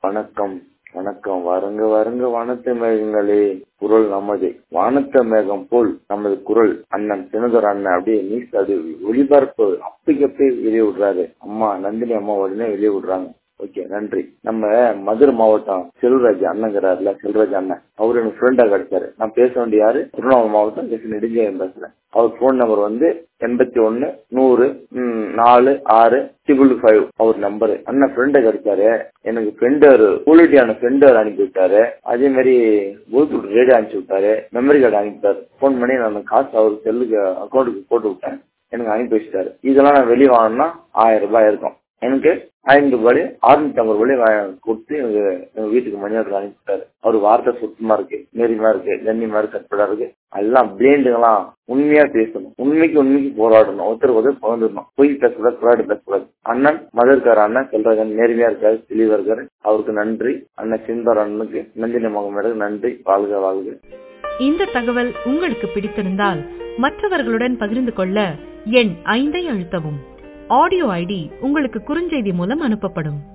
வணக்கம் வணக்கம் வருங்க வருங்க வானத்த மேகங்களே குரல் நமது வானத்த மேகம் போல் நமது குரல் அண்ணன் தினகர் அண்ணன் அப்படியே நீஸ் அது ஒளிபரப்பு அப்பைக்கு அப்பயே வெளியே விடுறாரு அம்மா நந்தினி அம்மா உடனே வெளியே விடுறாங்க ஓகே நன்றி நம்ம மதுரை மாவட்டம் செல்வராஜ் அண்ணங்கிறாருல செல்வராஜ் அண்ணன் அவரு எனக்கு ஃப்ரெண்டா கிடைச்சாரு நான் பேச வேண்டிய யாரு திருவண்ணாமலை மாவட்டம் ஜெஸ் நெடுஞ்செழியன் பேசுறேன் அவர் போன் நம்பர் வந்து எண்பத்தி ஒன்னு நூறு நாலு ஆறு ட்ரிபிள் ஃபைவ் அவர் நம்பரு அண்ணன் ஃப்ரெண்டை கிடைச்சாரு எனக்கு ஃப்ரெண்டர் குவாலிட்டியான ஃப்ரெண்டர் அனுப்பி விட்டாரு அதே மாதிரி ப்ளூடூத் ரேடியோ அனுப்பிச்சு விட்டாரு மெமரி கார்டு அனுப்பிட்டாரு ஃபோன் பண்ணி நான் காசு அவர் செல்லுக்கு அக்கௌண்ட்டுக்கு போட்டு விட்டேன் எனக்கு அனுப்பி வச்சிட்டாரு இதெல்லாம் நான் வெளியே வாங்கினா ஆயிரம் ரூபாய் இருக்கும் எனக்கு ஐநூறு ரூபாய் அறுநூத்தி ஐம்பது ரூபாய் கொடுத்து எனக்கு எங்க வீட்டுக்கு மணி ஆர்டர் அனுப்பிட்டாரு அவர் வார்த்தை சுத்தமா இருக்கு நேர்மையா இருக்கு கண்ணியமா இருக்கு கற்படா இருக்கு எல்லாம் பிளேண்டுங்களாம் உண்மையா பேசணும் உண்மைக்கு உண்மைக்கு போராடணும் ஒருத்தர் ஒருத்தர் பகிர்ந்துடணும் பொய் பேசக்கூடாது போராடி பேசக்கூடாது அண்ணன் மதர்கார அண்ணன் செல்றாங்க நேர்மையா இருக்காரு தெளிவா இருக்காரு அவருக்கு நன்றி அண்ணன் சிந்தர் அண்ணனுக்கு நந்தினி மகமேடக்கு நன்றி வாழ்க வாழ்க இந்த தகவல் உங்களுக்கு பிடித்திருந்தால் மற்றவர்களுடன் பகிர்ந்து கொள்ள எண் ஐந்தை அழுத்தவும் ஆடியோ ஐடி உங்களுக்கு குறுஞ்செய்தி மூலம் அனுப்பப்படும்